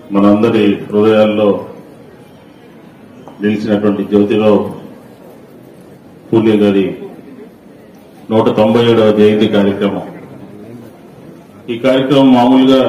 మనందరి హృదయాల్లో నిలిచినటువంటి జ్యోతిరావు పూలే గారి నూట తొంభై ఏడవ జయంతి కార్యక్రమం ఈ కార్యక్రమం మామూలుగా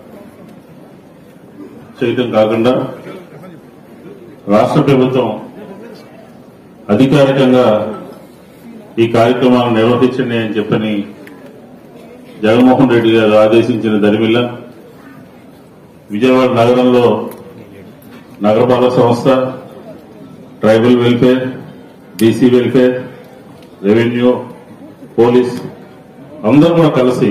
చేయటం కాకుండా రాష్ట్ర ప్రభుత్వం అధికారికంగా ఈ కార్యక్రమాలను నిర్వహించండి అని చెప్పని జగన్మోహన్ రెడ్డి గారు ఆదేశించిన దరిమిల్ల విజయవాడ నగరంలో నగరపాలక సంస్థ tribal welfare BC welfare revenue police అందరూ కూడా కలిసి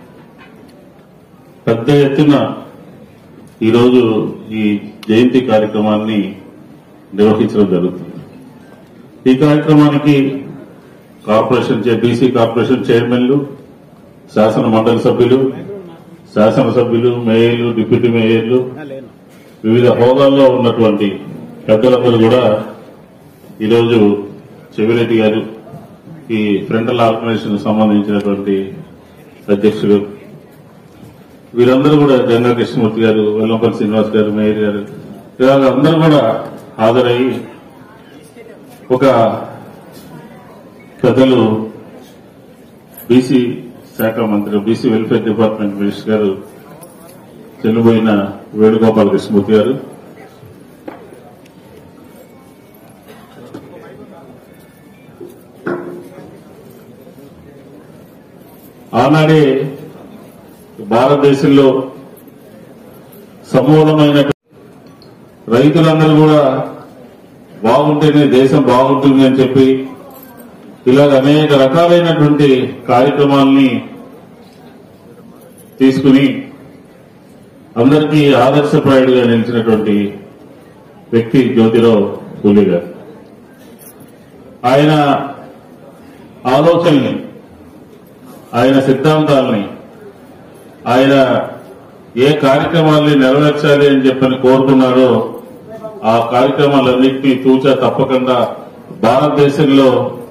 పెద్ద ఎత్తున ఈరోజు ఈ జయంతి కార్యక్రమాన్ని నిర్వహించడం జరుగుతుంది ఈ కార్యక్రమానికి కార్పొరేషన్ చే- బీసీ కార్పొరేషన్ చైర్మన్లు శాసన మండలి సభ్యులు శాసనసభ్యులు మేయర్లు డిప్యూటీ మేయర్లు వివిధ హోదాల్లో ఉన్నటువంటి పెద్దలందరూ కూడా ఈరోజు చెవిరెడ్డి గారు ఈ ఫ్రంటల్ ఆర్గనైజేషన్ సంబంధించినటువంటి అధ్యక్షులు వీరందరూ కూడా గంగా కృష్ణమూర్తి గారు వెల్లంపల్లి శ్రీనివాస్ గారు మేయర్ గారు ఇలాగ అందరూ కూడా హాజరయ్యి ఒక పెద్దలు బీసీ శాఖ మంత్రి బీసీ వెల్ఫేర్ డిపార్ట్మెంట్ మినిస్టర్ గారు చెల్లిపోయిన వేణుగోపాల కృష్ణమూర్తి గారు ఆనాడే భారతదేశంలో సమూలమైన రైతులందరూ కూడా బాగుంటేనే దేశం బాగుంటుంది అని చెప్పి ఇలాగ అనేక రకాలైనటువంటి కార్యక్రమాల్ని తీసుకుని అందరికీ ఆదర్శప్రాయుడిగా నిలిచినటువంటి వ్యక్తి జ్యోతిరావు పూలే గారు ఆయన ఆలోచనల్ని ఆయన సిద్ధాంతాలని ఆయన ఏ కార్యక్రమాల్ని నెరవేర్చాలి అని చెప్పని కోరుకున్నారో ఆ కార్యక్రమాలన్నింటినీ తూచా తప్పకుండా భారతదేశంలో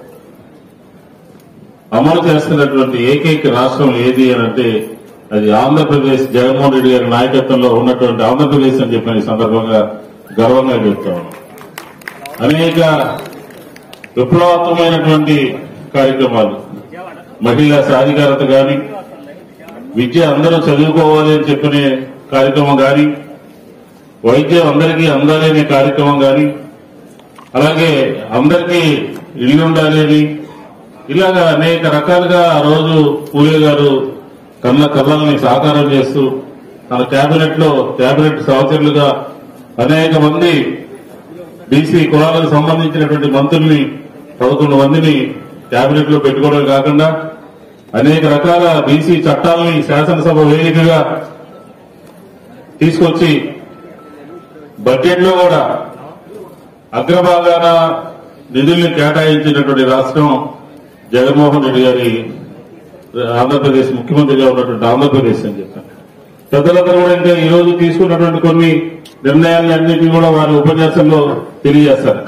అమలు చేస్తున్నటువంటి ఏకైక రాష్ట్రం ఏది అని అంటే అది ఆంధ్రప్రదేశ్ జగన్మోహన్ రెడ్డి గారి నాయకత్వంలో ఉన్నటువంటి ఆంధ్రప్రదేశ్ అని చెప్పిన ఈ సందర్భంగా గర్వంగా చెప్తాను అనేక విప్లవాత్మకమైనటువంటి కార్యక్రమాలు మహిళా సాధికారత గాని విద్య అందరూ చదువుకోవాలి అని చెప్పిన కార్యక్రమం గాని వైద్యం అందరికీ అందాలి అనే కార్యక్రమం గాని అలాగే అందరికీ ఇల్లు ఉండాలి అని ఇలాగా అనేక రకాలుగా ఆ రోజు పూలే గారు కళ్ళ కళ్ళని సాకారం చేస్తూ తన కేబినెట్ లో కేబినెట్ సహచరులుగా అనేక మంది బీసీ కులాలకు సంబంధించినటువంటి మంత్రుల్ని పదకొండు మందిని కేబినెట్ లో పెట్టుకోవడం కాకుండా అనేక రకాల బీసీ చట్టాలని శాసనసభ వేదికగా తీసుకొచ్చి బడ్జెట్ లో కూడా అగ్రభాగాన నిధుల్ని కేటాయించినటువంటి రాష్ట్రం జగన్మోహన్ రెడ్డి గారి ఆంధ్రప్రదేశ్ ముఖ్యమంత్రిగా ఉన్నటువంటి ఆంధ్రప్రదేశ్ అని చెప్పాను పెద్దలందరూ కూడా ఇంకా ఈ రోజు తీసుకున్నటువంటి కొన్ని నిర్ణయాలన్నింటినీ కూడా వారి ఉపన్యాసంలో తెలియజేస్తారు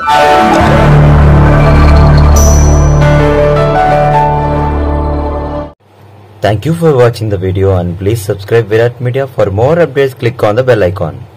Thank you for watching the video and please subscribe Virat Media for more updates click on the bell icon.